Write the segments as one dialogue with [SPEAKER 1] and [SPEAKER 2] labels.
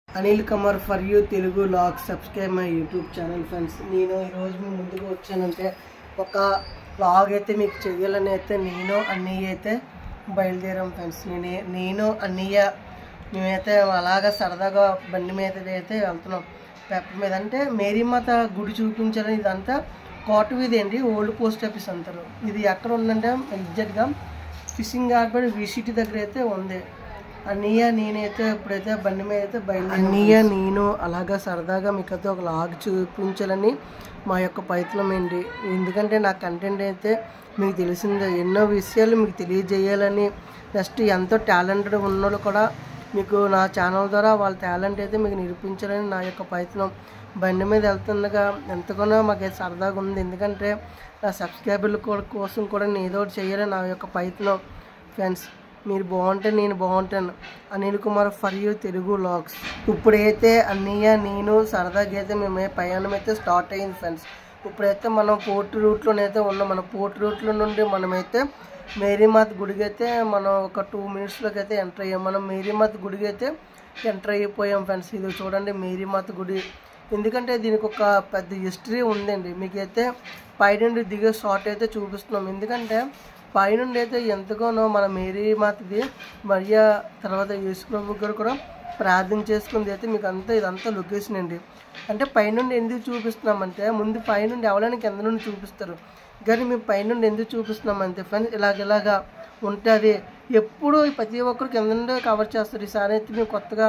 [SPEAKER 1] Anil Kumar for you Telugu vlog subscribe my YouTube channel friends నేను ఈరోజు మీ ముందుకు వచ్చానంటే ఒక లాగ్ అయితే మీకు చేయాలని అయితే నేను అన్నయ్య అయితే బయలుదేరాం ఫ్రెండ్స్ నేనే నేను అన్నయ్య మేమైతే అలాగా సరదాగా బండి మీద అయితే వెళ్తున్నాం పెప్పర్ మీద అంటే మేరీమాత గుడి చూపించాలని ఇదంతా కోట వీధి అండి ఓల్డ్ పోస్ట్ ఆఫీస్ అంటారు ఇది ఎక్కడ ఉందంటే ఎగ్జాక్ట్గా ఫిషింగ్ హార్బర్ విసిటీ దగ్గర అయితే ఉంది అన్నయ్య నేనైతే ఇప్పుడైతే బండి మీద అయితే బయలుదేరి అన్నయ్య నేను అలాగా సరదాగా మీకు అయితే ఒక లాగ్ చూపించాలని మా యొక్క ప్రయత్నం ఏంటి ఎందుకంటే నా కంటెంట్ అయితే మీకు తెలిసిందే ఎన్నో విషయాలు మీకు తెలియజేయాలని నెక్స్ట్ ఎంతో టాలెంటెడ్ ఉన్నోళ్ళు కూడా మీకు నా ఛానల్ ద్వారా వాళ్ళ టాలెంట్ అయితే మీకు నిరూపించాలని నా యొక్క ప్రయత్నం బండి మీద వెళ్తుండగా ఎంతగానో మాకు సరదాగా ఉంది ఎందుకంటే నా సబ్స్క్రైబర్ల కో- కోసం కూడా నేను ఏదో ఒకటి చేయాలని నా యొక్క ప్రయత్నం ఫ్రెండ్స్ మీరు బాగుంటే నేను బాగుంటాను Anil Kumar for you Telugu vlogs ఇప్పుడైతే అన్నయ్య నేను సరదాగా అయితే మేము ప్రయాణం అయితే స్టార్ట్ అయ్యింది ఫ్రెండ్స్ ఇప్పుడైతే మనం పోర్ట్ రూట్లోనైతే ఉన్నాం మన పోర్ట్ రూట్లో నుండి మనమైతే మేరీమాత్ గుడికి అయితే మనం ఒక టూ మినిట్స్లోకి అయితే ఎంటర్ అయ్యాం మనం మేరీమాత్ గుడికి అయితే ఎంటర్ అయిపోయాం ఫ్రెండ్స్ ఇది చూడండి మేరీమాత గుడి ఎందుకంటే దీనికి ఒక పెద్ద హిస్టరీ ఉందండి మీకైతే పైనుండి దిగే షార్ట్ అయితే చూపిస్తున్నాం ఎందుకంటే పైనుండి అయితే ఎంతగానో మన మేరీ మాతది మరియా తర్వాత యేసుప్రభు గారు కూడా ప్రార్థన చేసుకుంది అయితే మీకు అంతా ఇదంతా లొకేషన్ అండి అంటే పైనుండి ఎందుకు చూపిస్తున్నామంటే ముందు పైనుండి ఎవరైనా కింద నుండి చూపిస్తారు కానీ మేము పైనుండి ఎందుకు చూపిస్తున్నామంటే ఫ్రెండ్స్ ఇలాగ ఇలాగా ఉంటుంది ఎప్పుడు ప్రతి ఒక్కరు కింద నుండి కవర్ చేస్తారు ఈసారి అయితే మేము కొత్తగా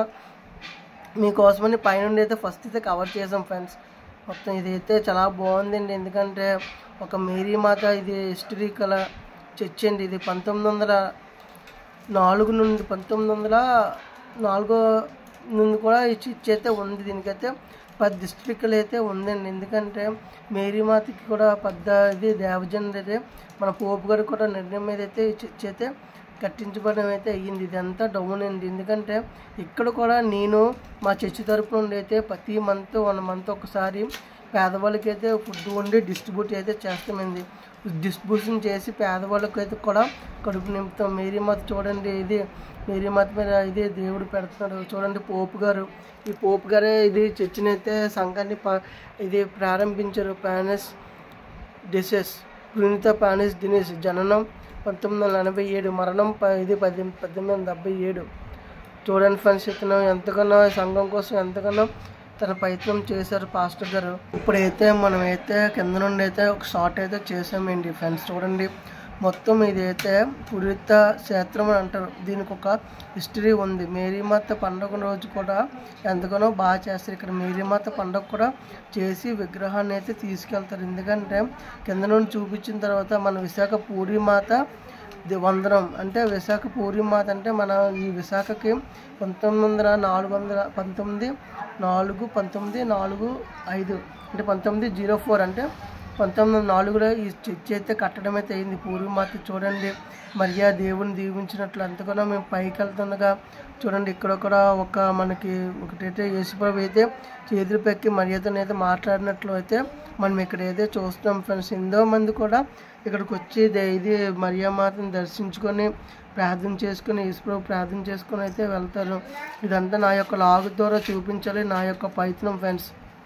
[SPEAKER 1] మీకోసమని పైనుండి అయితే ఫస్ట్ అయితే కవర్ చేసాం ఫ్రెండ్స్ మొత్తం ఇది అయితే చాలా బాగుందండి ఎందుకంటే ఒక మేరీ మాత ఇది హిస్టరీ కల చర్చ్ అండి ఇది పంతొమ్మిది వందల నాలుగు నుండి పంతొమ్మిది వందల నాలుగో నుండి కూడా ఈ చర్చ్ అయితే ఉంది దీనికైతే పెద్ద హిస్టరికల్ అయితే ఉందండి ఎందుకంటే మేరీ మాతకి కూడా పెద్ద ఇది దేవజన్ అయితే మన పోపు గారు కూడా నిర్ణయం మీద అయితే ఈ చర్చ్ అయితే కట్టించబడడం అయితే అయ్యింది ఇదంతా డౌన్ అండి ఎందుకంటే ఇక్కడ కూడా నేను మా చర్చి తరపు నుండి అయితే ప్రతి మంత్ వన్ మంత్ ఒకసారి పేదవాళ్ళకి అయితే ఫుడ్ వండి డిస్ట్రిబ్యూట్ అయితే చేస్తామండి డిస్ట్రిబ్యూషన్ చేసి పేదవాళ్ళకి అయితే కూడా కడుపు నింపుతాం మేరీ మాత చూడండి ఇది మేరీ మాత మీద ఇది దేవుడు పెడుతున్నాడు చూడండి పోపు గారు ఈ పోపు గారే ఇది చర్చిని అయితే సంఘాన్ని ప- ఇది ప్రారంభించారు ప్యానెస్ డిసెస్ పునీత పానిస్ దినేష్ జననం పంతొమ్మిది వందల ఎనభై ఏడు మరణం ప- ఇది పది పద్దెనిమిది వందల డెబ్బై ఏడు చూడండి ఫ్రెండ్స్ ఇతను ఎంతగానో సంఘం కోసం ఎంతగానో తన ప్రయత్నం చేశారు పాస్టర్ గారు ఇప్పుడైతే మనమైతే కింద నుండి అయితే ఒక షార్ట్ అయితే చేసామండి ఫ్రెండ్స్ చూడండి మొత్తం ఇదైతే పురిత క్షేత్రం అని అంటారు దీనికి ఒక హిస్టరీ ఉంది మేరీమాత పండుగ రోజు కూడా ఎంతగానో బాగా చేస్తారు ఇక్కడ మేరీమాత పండుగ కూడా చేసి విగ్రహాన్ని అయితే తీసుకెళ్తారు ఎందుకంటే కింద నుండి చూపించిన తర్వాత మన విశాఖ పూరిమాత ఇది వందనం అంటే విశాఖ పూరిమాత అంటే మన ఈ విశాఖకి పంతొమ్మిది వందల నాలుగు వందల పంతొమ్మిది నాలుగు పంతొమ్మిది నాలుగు ఐదు అంటే పంతొమ్మిది జీరో ఫోర్ అంటే పంతొమ్మిది వందల నాలుగులో ఈ చర్చి అయితే కట్టడం అయితే అయింది పూర్వమాత చూడండి మరియా దేవుని దీవించినట్లు అంతగానో మేము పైకి వెళ్తుండగా చూడండి ఇక్కడ కూడా ఒక మనకి ఒకటైతే యేసుప్రభు అయితే చేతులు పెక్కి మరియతోనైతే అయితే మాట్లాడినట్లు అయితే మనం ఇక్కడ అయితే చూస్తున్నాం ఫ్రెండ్స్ ఎంతో మంది కూడా ఇక్కడికి వచ్చి దే- ఇది మరియామాతను దర్శించుకొని ప్రార్థన చేసుకుని యేసుప్రభు ప్రార్థన చేసుకొని అయితే వెళ్తారు ఇదంతా నా యొక్క లాగు ద్వారా చూపించాలి నా యొక్క ప్రయత్నం ఫ్రెండ్స్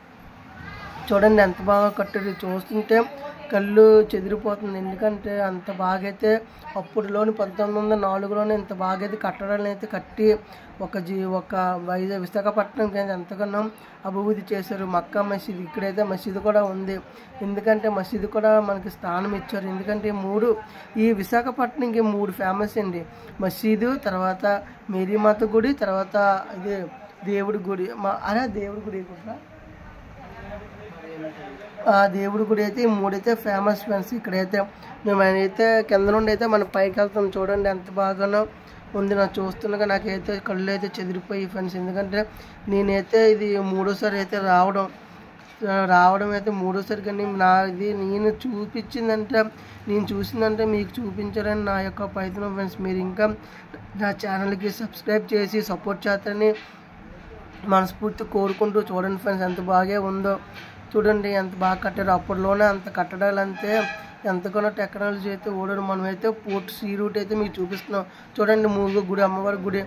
[SPEAKER 1] చూడండి ఎంత బాగా కట్టారు ఇది చూస్తుంటే కళ్ళు చెదిరిపోతుంది ఎందుకంటే అంత బాగా అయితే అప్పుడులోని పంతొమ్మిది వందల నాలుగులోనే ఇంత బాగా అయితే కట్టడాలను అయితే కట్టి ఒక జీ ఒక వైజాగ్ విశాఖపట్నంకి అయితే ఎంతగానో అభివృద్ధి చేశారు మక్కా మసీద్ ఇక్కడైతే మసీదు కూడా ఉంది ఎందుకంటే మసీదు కూడా మనకి స్థానం ఇచ్చారు ఎందుకంటే ఈ మూడు ఈ విశాఖపట్నంకి మూడు ఫేమస్ అండి మసీదు తర్వాత మేరీమాత గుడి తర్వాత ఇది దేవుడి గుడి మా అరే దేవుడి గుడి కూడా ఆ దేవుడి గుడి అయితే ఈ మూడైతే ఫేమస్ ఫ్రెండ్స్ ఇక్కడైతే మేము అయితే కింద నుండి అయితే మనం పైకి వెళ్తాం చూడండి ఎంత బాగానో ఉంది నాకు చూస్తుండగా నాకైతే కళ్ళు అయితే చెదిరిపోయి ఫ్రెండ్స్ ఎందుకంటే నేనైతే ఇది మూడోసారి అయితే రావడం ఆ, రావడం అయితే మూడోసారి కానీ నా ఇది నేను చూపించిందంటే నేను చూసిందంటే మీకు చూపించాలని నా యొక్క ప్రయత్నం ఫ్రెండ్స్ మీరు ఇంకా నా ఛానల్కి సబ్స్క్రైబ్ చేసి సపోర్ట్ చేస్తారని మనస్ఫూర్తి కోరుకుంటూ చూడండి ఫ్రెండ్స్ ఎంత బాగా ఉందో చూడండి ఎంత బాగా కట్టారు అప్పట్లోనే అంత కట్టడాలు అంతే ఎంతగానో టెక్నాలజీ అయితే ఓడరు మనమైతే పోర్ట్ సీ రూట్ అయితే మీకు చూపిస్తున్నాం చూడండి మూగ గుడి అమ్మవారి గుడి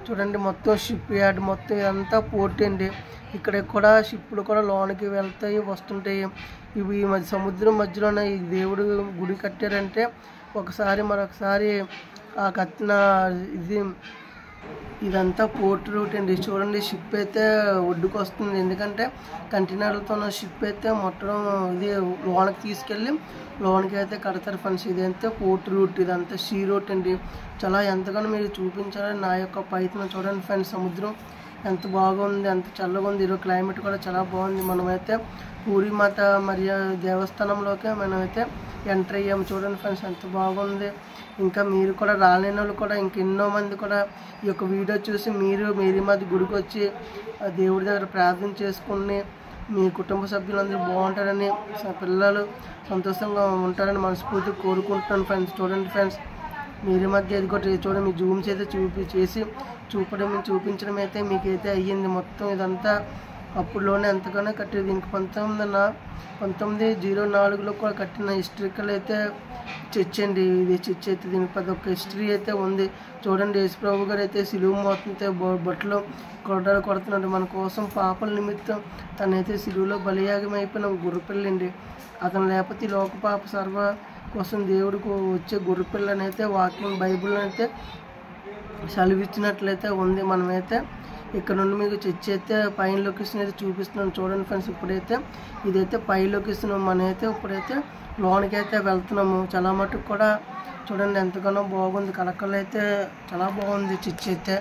[SPEAKER 1] చూడండి మొత్తం షిప్ యార్డ్ మొత్తం ఇదంతా పోర్ట్ అండి ఇక్కడ కూడా షిప్లు కూడా లోనికి వెళ్తాయి వస్తుంటాయి ఇవి ఈ మధ్య సముద్రం మధ్యలోనే ఈ దేవుడు గుడి కట్టారంటే ఒకసారి మరొకసారి ఆ కట్టిన ఇది ఇదంతా పోర్ట్ రూట్ అండి చూడండి షిప్ అయితే ఒడ్డుకు వస్తుంది ఎందుకంటే కంటైనర్లతో ఉన్న షిప్ అయితే మొత్తం ఇది లోనకి తీసుకెళ్ళి లోనికి అయితే కడతారు ఫ్రెండ్స్ ఇదంతా పోర్ట్ రూట్ ఇదంతా సీ రూట్ అండి చాలా ఎంతగానో మీరు చూపించాలని నా యొక్క ప్రయత్నం చూడండి ఫ్రెండ్స్ సముద్రం ఎంత బాగుంది ఎంత చల్లగా ఉంది ఈరోజు క్లైమేట్ కూడా చాలా బాగుంది మనమైతే పూరి మాత మరియు దేవస్థానంలోకి మనమైతే ఎంటర్ అయ్యాము చూడండి ఫ్రెండ్స్ ఎంత బాగుంది ఇంకా మీరు కూడా రాలేని వాళ్ళు కూడా ఇంకెన్నో మంది కూడా ఈ యొక్క వీడియో చూసి మీరు మేరీ మాది గుడికి వచ్చి ఆ దేవుడి దగ్గర ప్రార్థన చేసుకుని మీ కుటుంబ సభ్యులందరూ బాగుంటారని స- పిల్లలు సంతోషంగా ఉంటారని మనస్ఫూర్తి కోరుకుంటున్నాను ఫ్రెండ్స్ చూడండి ఫ్రెండ్స్ మీరు మధ్య ఇది కూడా చూడండి మీ జూమ్స్ అయితే చూపి చేసి చూపడం చూపించడం అయితే మీకైతే అయ్యింది మొత్తం ఇదంతా అప్పుడులోనే ఎంతగానో కట్టేది దీనికి పంతొమ్మిది నా పంతొమ్మిది జీరో నాలుగులో కూడా కట్టిన హిస్టరికల్ అయితే చర్చ్ అండి ఇది చర్చ్ అయితే దీనికి పెద్ద ఒక హిస్టరీ అయితే ఉంది చూడండి యేసుప్రభు గారు అయితే సిలువు మోతంతో బొట్టలో కొరడాలు కొడుతున్నాడు మన కోసం పాపల నిమిత్తం తనైతే సిలువులో బలియాగం అయిపోయిన గుర్రపిల్లండి అతను లేకపోతే ఈ లోక పాప సర్వ కోసం దేవుడికి వచ్చే గుర్రపిల్లని అయితే వాక్యం బైబిల్ అయితే సెలవిచ్చినట్లయితే ఉంది మనమైతే ఇక్కడ నుండి మీకు చర్చ్ అయితే పైన లొకేషన్ అయితే చూపిస్తున్నాను చూడండి ఫ్రెండ్స్ ఇప్పుడైతే ఇదైతే పై లొకేషన్ మనమైతే ఇప్పుడైతే లోనికి అయితే వెళ్తున్నాము చాలా మటుకు కూడా చూడండి ఎంతగానో బాగుంది కలకలు అయితే చాలా బాగుంది చర్చ్ అయితే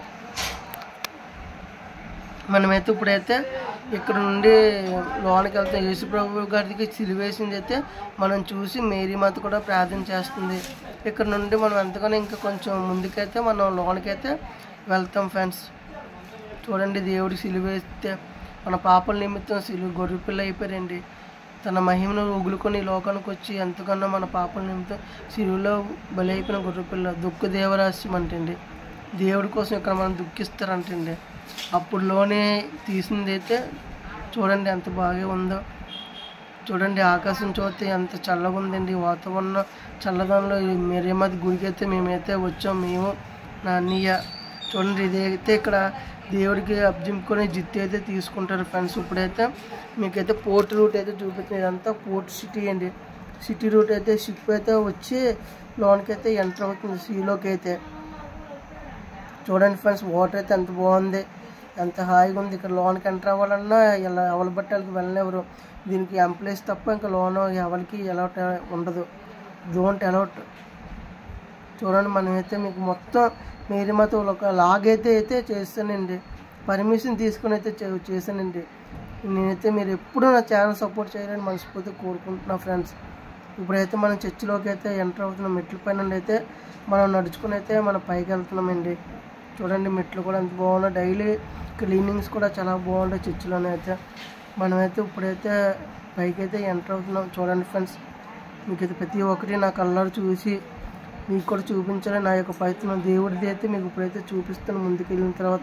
[SPEAKER 1] మనమైతే ఇప్పుడైతే ఇక్కడ నుండి లోనికి వెళ్తాం యేసుప్రభు గారికి సిలివేసింది అయితే మనం చూసి మేరీ మాత కూడా ప్రార్థన చేస్తుంది ఇక్కడ నుండి మనం ఎంతగానో ఇంకా కొంచెం ముందుకైతే మనం లోనికైతే వెళ్తాం ఫ్రెండ్స్ చూడండి దేవుడి సిలువేస్తే మన పాపల నిమిత్తం సిలువ గొర్రెపిల్ల అయిపోయారండి తన మహిమను ఉగులుకొని ఈ లోకానికి వచ్చి ఎంతకన్నా మన పాపల నిమిత్తం సిలువలో బలి అయిపోయిన గొర్రెపిల్ల దుఃఖ దేవరాశ్యం అంటండి దేవుడి కోసం ఇక్కడ మనం దుఃఖిస్తారంటండి అప్పుడులోనే తీసింది అయితే చూడండి ఎంత బాగా ఉందో చూడండి ఆకాశం చూస్తే ఎంత చల్లగా ఉందండి వాతావరణం చల్లదనంలో ఈ మెరియమది గుడికి అయితే మేమైతే వచ్చాం మేము నా అన్నయ్య చూడండి ఇదైతే ఇక్కడ దేవుడికి అబ్జింపుకొని జిత్తి అయితే తీసుకుంటారు ఫ్రెండ్స్ ఇప్పుడైతే మీకైతే పోర్ట్ రూట్ అయితే చూపిస్తుంది ఇదంతా పోర్ట్ సిటీ అండి సిటీ రూట్ అయితే షిప్ అయితే వచ్చి లోన్కి అయితే ఎంటర్ అవుతుంది సీలోకి అయితే చూడండి ఫ్రెండ్స్ వాటర్ అయితే ఎంత బాగుంది ఎంత హాయిగా ఉంది ఇక్కడ లోన్కి ఎంటర్ అవ్వాలన్నా ఇలా ఎవరి బట్టలకి వెళ్ళనివ్వరు దీనికి ఎంప్లాయీస్ తప్ప ఇంకా లోన్ ఎవరికి అలౌట్ ఉండదు డోంట్ అలౌట్ చూడండి మనమైతే మీకు మొత్తం మేరీ మాత ఒక లాగ్ అయితే అయితే చేస్తానండి పర్మిషన్ తీసుకొని అయితే చే- చేశానండి నేనైతే మీరు ఎప్పుడూ నా ఛానల్ సపోర్ట్ చేయాలని మనస్ఫూర్తి కోరుకుంటున్నా ఫ్రెండ్స్ ఇప్పుడైతే మనం చర్చిలోకి అయితే ఎంటర్ అవుతున్నాం మెట్ల పైన నుండి అయితే మనం నడుచుకుని అయితే మనం పైకి వెళ్తున్నామండి చూడండి మెట్లు కూడా ఎంత బాగున్నాయి డైలీ క్లీనింగ్స్ కూడా చాలా బాగుంటాయి చర్చిలోనే అయితే మనమైతే ఇప్పుడైతే పైకి అయితే ఎంటర్ అవుతున్నాం చూడండి ఫ్రెండ్స్ మీకైతే ప్రతి ఒక్కటి నా కళ్ళలో చూసి మీకు కూడా చూపించాలి నా యొక్క ప్రయత్నం దేవుడిది అయితే మీకు ఇప్పుడైతే చూపిస్తాను ముందుకు వెళ్ళిన తర్వాత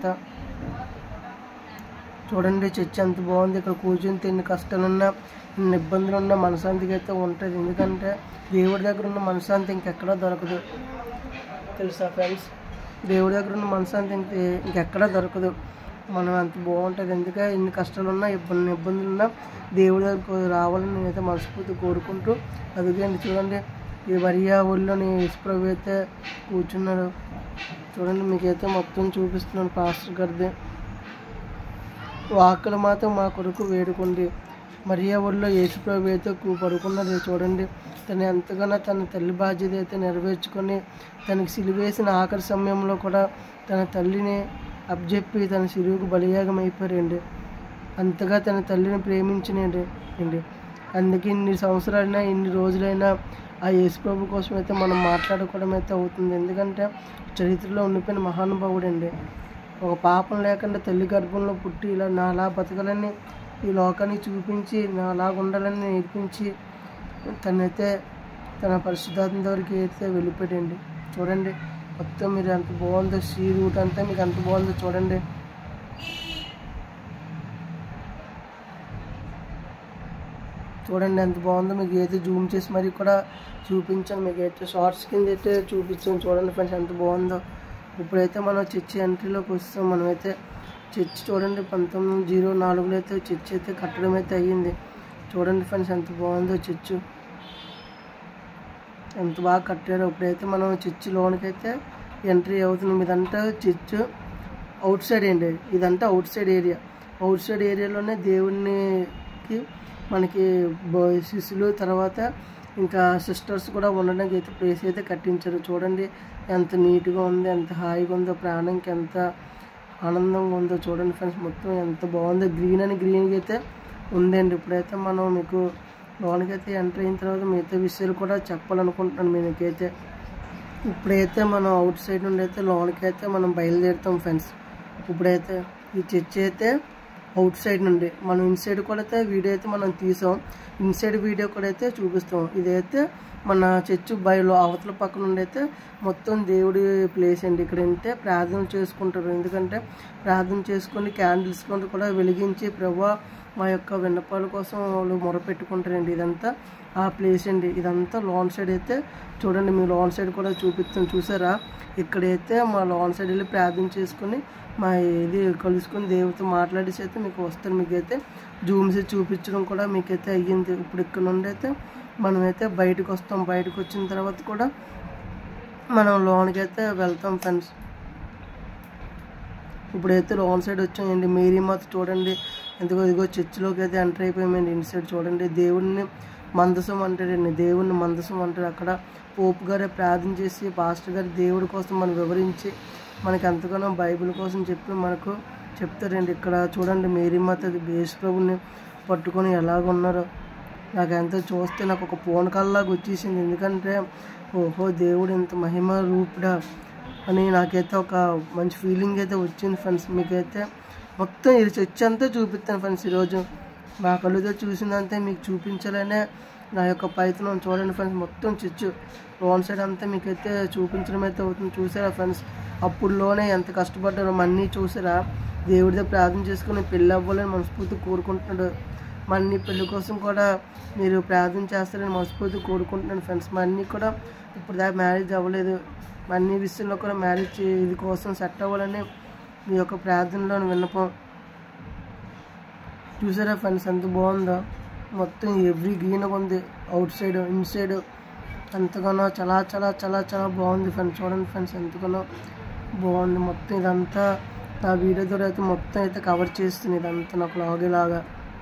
[SPEAKER 1] చూడండి చర్చ్ ఎంత బాగుంది ఇక్కడ కూర్చొని తిన్ని కష్టాలున్నా ఎన్ని ఇబ్బందులు ఉన్నా మనశాంతికి అయితే ఉంటుంది ఎందుకంటే దేవుడి దగ్గర ఉన్న మనశాంతి ఇంకెక్కడా దొరకదు తెలుసా ఫ్రెండ్స్ దేవుడి దగ్గర ఉన్న మనశాంతి ఇంక ఇంకెక్కడా దొరకదు మనం అంత బాగుంటుంది ఎందుకంటే ఎన్ని కష్టాలు ఉన్నా ఇబ్బంది ఇబ్బందులు ఉన్నా దేవుడి దగ్గరకు రావాలని నేనైతే మనస్ఫూర్తి కోరుకుంటూ అదిగండి చూడండి ఈ వరియా ఊళ్ళోని ఇసుప్రభు అయితే కూర్చున్నాడు చూడండి మీకైతే మొత్తం చూపిస్తున్నాను పాస్టర్ గారిది వాక్కులు మాత్రం మా కొరకు వేడుకోండి మరియా ఊళ్ళో యేసుప్రభు అయితే కూ- పడుకున్నది చూడండి తను ఎంతగానో తన తల్లి బాధ్యత అయితే నెరవేర్చుకొని తనకి సిలివేసిన ఆఖరి సమయంలో కూడా తన తల్లిని అబ్జెప్పి తన సిలువుకు బలియాగం అయిపోయారండి అంతగా తన తల్లిని ప్రేమించినండి అండి అందుకే ఇన్ని సంవత్సరాలైనా ఇన్ని రోజులైనా ఆ యేసుప్రభు కోసం అయితే మనం మాట్లాడుకోవడం అయితే అవుతుంది ఎందుకంటే చరిత్రలో ఉండిపోయిన మహానుభావుడు అండి ఒక పాపం లేకుండా తల్లి గర్భంలో పుట్టి ఇలా నాలా బతకాలని ఈ లోకానికి చూపించి నాలాగా ఉండాలని నేర్పించి తనైతే తన పరిశుద్ధాత్మ దగ్గరికి అయితే వెళ్ళిపోయాడండి చూడండి మొత్తం మీరు ఎంత బాగుందో సీ రూట్ అంతా మీకు ఎంత బాగుందో చూడండి చూడండి ఎంత బాగుందో మీకు అయితే జూమ్ చేసి మరి కూడా చూపించాను మీకు అయితే షార్ట్స్ కింద అయితే చూపించాను చూడండి ఫ్రెండ్స్ ఎంత బాగుందో ఇప్పుడైతే మనం చర్చి ఎంట్రీలోకి వస్తాం మనమైతే చర్చి చూడండి పంతొమ్మిది జీరో నాలుగులో అయితే చర్చి అయితే కట్టడం అయితే అయ్యింది చూడండి ఫ్రెండ్స్ ఎంత బాగుందో చర్చు ఎంత బాగా కట్టారో ఇప్పుడైతే మనం చర్చి లోనికి అయితే ఎంట్రీ అవుతున్నాం ఇదంతా చర్చ్ అవుట్ సైడ్ ఏంటి ఇదంతా outside area outside ఏరియాలోనే దేవునికి మనకి బ- శిష్యులు తర్వాత ఇంకా సిస్టర్స్ కూడా ఉండడానికి అయితే ప్లేస్ అయితే కట్టించారు చూడండి ఎంత నీట్గా ఉంది ఎంత హాయిగా ఉందో ప్రాణంకి ఎంత ఆనందంగా ఉందో చూడండి ఫ్రెండ్స్ మొత్తం ఎంత బాగుందో గ్రీన్ అని గ్రీన్గా అయితే ఉందండి ఇప్పుడైతే మనం మీకు లోనకైతే ఎంటర్ అయిన తర్వాత మిగతా విషయాలు కూడా చెప్పాలనుకుంటున్నాను మీకైతే ఇప్పుడైతే మనం అవుట్ సైడ్ నుండి అయితే లోనికి అయితే మనం బయలుదేరుతాం ఫ్రెండ్స్ ఇప్పుడైతే ఈ చర్చ్ అయితే అవుట్ సైడ్ నుండి మనం ఇన్సైడ్ కూడా అయితే వీడియో అయితే మనం తీసాం ఇన్సైడ్ వీడియో కూడా అయితే చూపిస్తాం ఇదైతే మన చర్చ్ బయలు అవతల పక్క నుండి అయితే మొత్తం దేవుడి ప్లేస్ అండి ఇక్కడ అంటే ప్రార్థన చేసుకుంటారు ఎందుకంటే ప్రార్థన చేసుకొని క్యాండిల్స్ కూడా వెలిగించి ప్రభా మా యొక్క విన్నపాల కోసం వాళ్ళు మొరపెట్టుకుంటారండి ఇదంతా ఆ ప్లేస్ అండి ఇదంతా లాన్ సైడ్ అయితే చూడండి మీ లాన్ సైడ్ కూడా చూపిస్తాం చూసారా ఇక్కడైతే మా లాన్ సైడ్ వెళ్ళి ప్రార్థన చేసుకొని మా ఇది కలుసుకొని దేవుడితో మాట్లాడేసి అయితే మీకు వస్తారు మీకైతే జూమ్స్ చూపించడం కూడా మీకైతే అయ్యింది ఇప్పుడు ఇక్కడ నుండి అయితే మనమైతే బయటకు వస్తాం బయటకు వచ్చిన తర్వాత కూడా మనం లోన్కి అయితే వెళ్తాం ఫ్రెండ్స్ ఇప్పుడైతే లోన్ సైడ్ వచ్చామండి మేరీ మాత చూడండి ఎందుకో ఇదిగో చర్చిలోకి అయితే ఎంటర్ అయిపోయామండి ఇన్ సైడ్ చూడండి దేవుడిని మందసం అంటారండి దేవుడిని మందసం అంటారు అక్కడ పోపు గారే ప్రార్థన చేసి పాస్టర్ గారు దేవుడి కోసం మనం వివరించి మనకి ఎంతగానో బైబిల్ కోసం చెప్పి మనకు చెప్తారండి ఇక్కడ చూడండి మేరీ మాత బేస్ ప్రభుని పట్టుకొని ఎలాగున్నారో నాకు ఎంతో చూస్తే నాకు ఒక ఫోన్ కాల్లాగా వచ్చేసింది ఎందుకంటే ఓహో దేవుడు ఇంత మహిమ రూపుడా అని నాకైతే ఒక మంచి ఫీలింగ్ అయితే వచ్చింది ఫ్రెండ్స్ మీకైతే మొత్తం ఇది చర్చ్ అంతా చూపిస్తాను ఫ్రెండ్స్ ఈరోజు మా కళ్ళుతో చూసిందంతే మీకు చూపించాలనే నా యొక్క ప్రయత్నం చూడండి ఫ్రెండ్స్ మొత్తం చర్చ్ రోన్ సైడ్ అంతా మీకైతే చూపించడం అయితే అవుతుంది చూసారా ఫ్రెండ్స్ అప్పుడులోనే ఎంత కష్టపడ్డారో అన్నీ చూసారా దేవుడితో ప్రార్థన చేసుకుని పెళ్ళి అవ్వాలని మనస్ఫూర్తి కోరుకుంటున్నాడు మన్ని పెళ్లి కోసం కూడా మీరు ప్రార్థన చేస్తారని మనస్ఫూర్తి కోరుకుంటున్నాను ఫ్రెండ్స్ మా అన్నీ కూడా ఇప్పుడు దాకా మ్యారేజ్ అవ్వలేదు మా అన్ని విషయంలో కూడా మ్యారేజ్ ఇది కోసం సెట్ అవ్వాలని మీ యొక్క ప్రార్థనలో విన్నపం చూసారా ఫ్రెండ్స్ ఎంత బాగుందో మొత్తం ఎవ్రీ గ్రీన్గా ఉంది అవుట్ సైడ్ ఇన్ సైడ్ ఎంతగానో చాలా చాలా చాలా చాలా బాగుంది ఫ్రెండ్స్ చూడండి ఫ్రెండ్స్ ఎంతగానో బాగుంది మొత్తం ఇదంతా నా వీడియో ద్వారా అయితే మొత్తం అయితే కవర్ చేస్తుంది ఇదంతా నాకు లాగేలాగా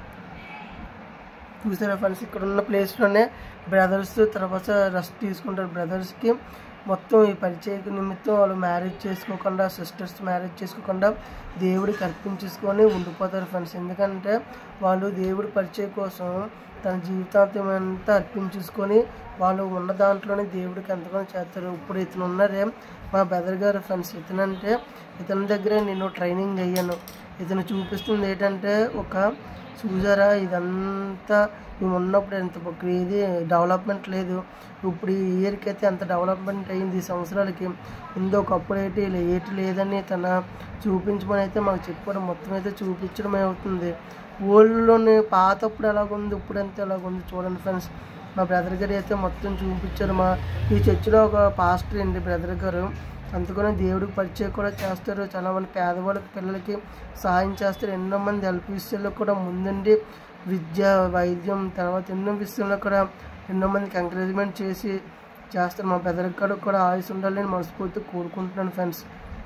[SPEAKER 1] చూసారా ఫ్రెండ్స్ ఇక్కడ ఉన్న ప్లేస్లోనే బ్రదర్స్ తర్వాత రెస్ట్ తీసుకుంటారు బ్రదర్స్కి మొత్తం ఈ పరిచయ నిమిత్తం వాళ్ళు మ్యారేజ్ చేసుకోకుండా సిస్టర్స్ మ్యారేజ్ చేసుకోకుండా దేవుడికి అర్పించేసుకొని ఉండిపోతారు ఫ్రెండ్స్ ఎందుకంటే వాళ్ళు దేవుడి పరిచయం కోసం తన జీవితాంతం అంతా అర్పించేసుకొని వాళ్ళు ఉన్న దాంట్లోనే దేవుడికి ఎంతగానో చేస్తారు ఇప్పుడు ఇతను ఉన్నారే మా బ్రదర్ గారు ఫ్రెండ్స్ ఇతనంటే ఇతని దగ్గరే నేను ట్రైనింగ్ అయ్యాను ఇతను చూపిస్తుంది ఏంటంటే ఒక చూసారా ఇదంతా మేము ఉన్నప్పుడు ఎంత ఒక ఇది డెవలప్మెంట్ లేదు ఇప్పుడు ఈ ఇయర్కి అయితే ఎంత డెవలప్మెంట్ అయింది ఈ సంవత్సరాలకి ముందు ఒకప్పుడు ఏంటి ఇలా ఏటి లేదని తన చూపించమని అయితే మాకు చెప్పారు మొత్తం అయితే చూపించడమే అవుతుంది ఓల్డ్లోని పాతప్పుడు ఎలాగుంది ఇప్పుడు ఎంత ఎలాగుంది చూడండి ఫ్రెండ్స్ మా బ్రదర్ గారు అయితే మొత్తం చూపించారు మా ఈ చర్చిలో ఒక పాస్టర్ అండి బ్రదర్ గారు అందుకని దేవుడికి పరిచయం కూడా చేస్తారు చాలా మంది పేదవాళ్ళకి పిల్లలకి సహాయం చేస్తారు ఎన్నో మంది హెల్ప్ విషయంలో కూడా ముందుండి విద్య వైద్యం తర్వాత ఎన్నో విషయంలో కూడా ఎన్నో మందికి ఎంకరేజ్మెంట్ చేసి చేస్తారు మా పెద్దరికాడు కూడా ఆయుస్ ఉండాలని మనస్ఫూర్తి కోరుకుంటున్నాను ఫ్రెండ్స్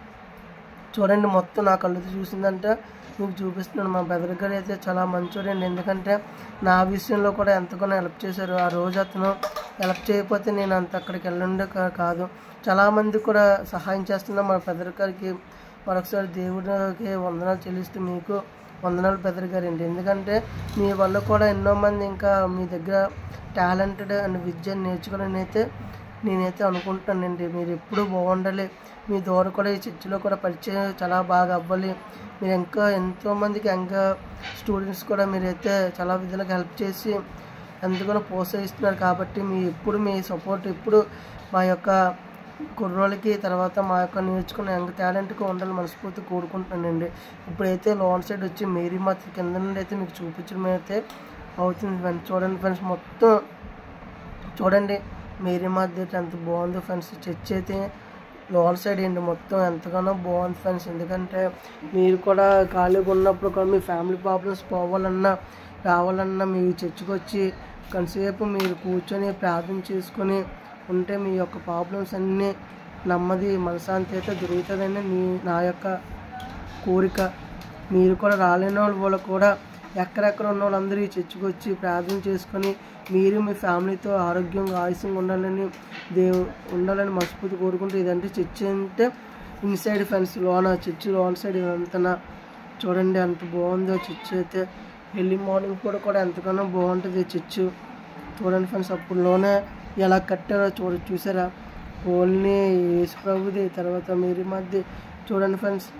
[SPEAKER 1] చూడండి మొత్తం నా కళ్ళతో చూసిందంటే మీకు చూపిస్తున్నాను మా బెదర్ గారు అయితే చాలా మంచోడండి ఎందుకంటే నా విషయంలో కూడా ఎంతగానో హెల్ప్ చేశారు ఆ రోజు అతను హెల్ప్ చేయకపోతే నేను అంత అక్కడికి వెళ్ళండి కా- కాదు చాలామంది కూడా సహాయం చేస్తున్నా మా పెద్దరి గారికి మరొకసారి దేవుడికి వందనాలు చెల్లిస్తూ మీకు వందనాలు పెద్దరి గారండి ఎందుకంటే మీ వల్ల కూడా ఎన్నో మంది ఇంకా మీ దగ్గర టాలెంటెడ్ అండ్ విద్యను నేర్చుకోవాలని అయితే నేనైతే అనుకుంటానండి మీరు ఎప్పుడూ బాగుండాలి మీ ద్వారా కూడా ఈ చర్చిలో కూడా పరిచయం చాలా బాగా అవ్వాలి మీరు ఇంకా ఎంతోమందికి ఇంకా స్టూడెంట్స్ కూడా మీరైతే చాలా విధాలుగా హెల్ప్ చేసి ఎంతగానో ప్రోత్సహిస్తున్నారు కాబట్టి మీ ఎప్పుడు మీ సపోర్ట్ ఎప్పుడు మా యొక్క కుర్రోళ్ళకి తర్వాత మా యొక్క నేర్చుకున్న యంగ్ టాలెంట్కి ఉండాలని మనస్ఫూర్తి కోరుకుంటున్నానండి ఇప్పుడైతే లోన్ సైడ్ వచ్చి మేరీ మాత కింద నుండి అయితే మీకు చూపించడం అయితే అవుతుంది ఫ్రెండ్స్ చూడండి ఫ్రెండ్స్ మొత్తం చూడండి మేరీ మాత దగ్గర ఎంత బాగుందో ఫ్రెండ్స్ చర్చ్ అయితే లోవర్ సైడ్ ఏంటి మొత్తం ఎంతగానో బాగుంది ఫ్రెండ్స్ ఎందుకంటే మీరు కూడా ఖాళీగా ఉన్నప్పుడు కూడా మీ ఫ్యామిలీ ప్రాబ్లమ్స్ పోవాలన్నా రావాలన్నా మీ చర్చికి వచ్చి కొంతసేపు మీరు కూర్చొని ప్రార్థన చేసుకొని ఉంటే మీ యొక్క ప్రాబ్లమ్స్ అన్నీ నెమ్మది మనశాంతి అయితే దొరుకుతుందని మీ నా యొక్క కోరిక మీరు కూడా రాలేని వాళ్ళు వాళ్ళు కూడా ఎక్కడెక్కడ ఉన్న వాళ్ళందరూ ఈ చర్చికి వచ్చి ప్రార్థన చేసుకొని మీరు మీ ఫ్యామిలీతో ఆరోగ్యంగా ఆయుష్యంగా ఉండాలని దేవు ఉండాలని మనస్ఫూర్తి కోరుకుంటూ ఇదంటే చర్చి అంటే ఇన్సైడ్ ఫ్రెండ్స్ లోన చర్చి లోన్ సైడ్ ఇదంతా చూడండి ఎంత బాగుందో చర్చి అయితే ఎర్లీ మార్నింగ్ కూడా కూడా ఎంతగానో బాగుంటుంది చర్చ్ చూడండి ఫ్రెండ్స్ అప్పుడులోనే ఎలా కట్టారో చూడ చూసారా ఓన్లీ యేసు ప్రభుది తర్వాత మీరు మధ్య చూడండి ఫ్రెండ్స్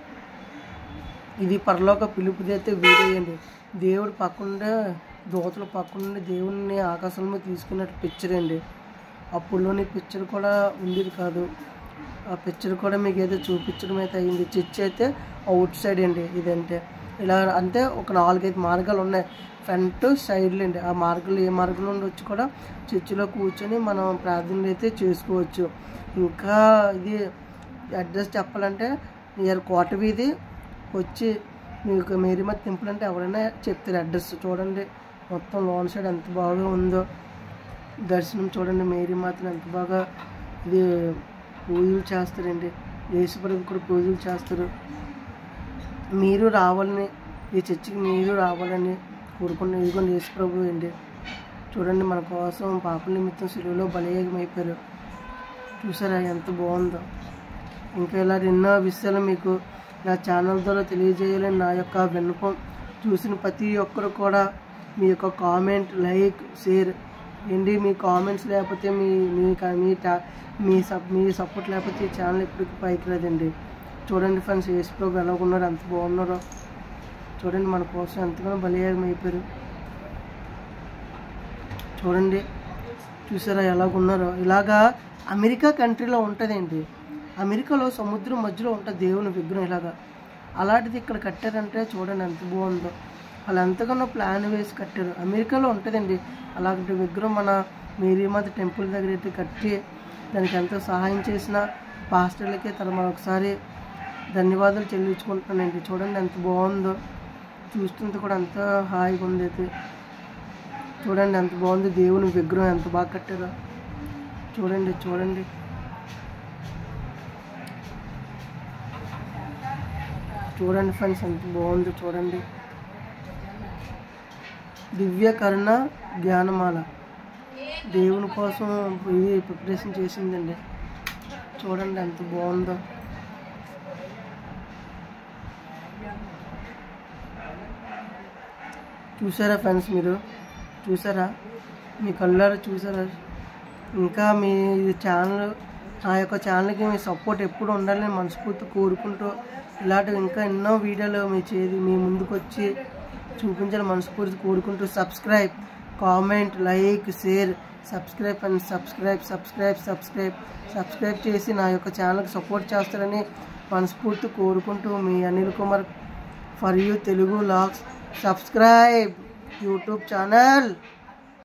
[SPEAKER 1] ఇది పరలోక పిలుపుది అయితే వేరేయండి దేవుడు పక్కనుండే దోతలు పక్కనుండి దేవుడిని ఆకాశంలో తీసుకున్నట్టు పిక్చర్ అండి అప్పుడులోని పిక్చర్ కూడా ఉండేది కాదు ఆ పిక్చర్ కూడా మీకు ఏదో చూపించడం అయితే అయింది చర్చ్ అయితే అవుట్ సైడ్ అండి ఇదంటే ఇలా అంటే ఒక నాలుగైదు మార్గాలు ఉన్నాయి ఫ్రంట్ సైడ్లు అండి ఆ మార్గాలు ఏ మార్గం నుండి వచ్చి కూడా చర్చిలో కూర్చొని మనం ప్రార్థనలు అయితే చేసుకోవచ్చు ఇంకా ఇది అడ్రస్ చెప్పాలంటే నియర్ కోట వీధి వచ్చి మీకు మేరీమత్ టెంపుల్ అంటే ఎవరైనా చెప్తారు అడ్రస్ చూడండి మొత్తం లోన్ సైడ్ ఎంత బాగా ఉందో దర్శనం చూడండి మేరీమాతను ఎంత బాగా ఇది పూజలు చేస్తారండి యేసుప్రభు కూడా పూజలు చేస్తారు మీరు రావాలని ఈ చర్చికి మీరు రావాలని కోరుకున్న ఇదిగోండి యేసుప్రభు అండి చూడండి మన కోసం పాపల నిమిత్తం సిలువలో బలయోగమైపోయారు చూసారా ఎంత బాగుందో ఇంకా ఇలా ఎన్నో విషయాలు మీకు నా ఛానల్ ద్వారా తెలియజేయాలని నా యొక్క విన్నపం చూసిన ప్రతి ఒక్కరు కూడా మీ యొక్క కామెంట్ లైక్ షేర్ ఏంటి మీ కామెంట్స్ లేకపోతే మీ మీ మీ టా- మీ సప్ మీ సపోర్ట్ లేకపోతే ఈ ఛానల్ ఎప్పటికీ పైకి రాదండి చూడండి ఫ్రెండ్స్ యేసు ప్రభు ఎలా ఉన్నారో ఎంత బాగున్నారో చూడండి మన కోసం ఎంతగానో బలియాగం అయిపోయారు చూడండి చూసారా ఎలాగున్నారో ఇలాగా అమెరికా కంట్రీలో ఉంటుందండి అమెరికాలో సముద్రం మధ్యలో ఉంటుంది దేవుని విగ్రహం ఇలాగా అలాంటిది ఇక్కడ కట్టారంటే చూడండి ఎంత బాగుందో వాళ్ళు ఎంతగానో ప్లాన్ వేసి కట్టారు అమెరికాలో ఉంటుందండి అలాంటి విగ్రహం మన మేరీమాత టెంపుల్ దగ్గర అయితే కట్టి దానికి ఎంతో సహాయం చేసిన పాస్టర్లకి తన మరొకసారి ధన్యవాదాలు చెల్లించుకుంటున్నానండి చూడండి ఎంత బాగుందో చూస్తుంటే కూడా ఎంత హాయిగా ఉంది అయితే చూడండి ఎంత బాగుంది దేవుని విగ్రహం ఎంత బాగా కట్టారో చూడండి చూడండి చూడండి ఫ్రెండ్స్ ఎంత బాగుందో చూడండి దివ్య కరుణ జ్ఞానమాల దేవుని కోసం ఇది ప్రిపరేషన్ చేసిందండి చూడండి ఎంత బాగుందో చూసారా ఫ్రెండ్స్ మీరు చూసారా మీ కళ్ళారా చూసారా ఇంకా మీ ఛానల్ నా యొక్క ఛానల్కి మీ సపోర్ట్ ఎప్పుడు ఉండాలని మనస్ఫూర్తి కోరుకుంటూ ఇలాంటివి ఇంకా ఎన్నో వీడియోలు మీ చేది మీ ముందుకు వచ్చి చూపించాలని మనస్ఫూర్తి కోరుకుంటూ subscribe comment like share subscribe and subscribe subscribe subscribe subscribe చేసి నా యొక్క ఛానల్కి సపోర్ట్ చేస్తారని మనస్ఫూర్తి కోరుకుంటూ మీ Anil Kumar for you Telugu vlogs subscribe YouTube channel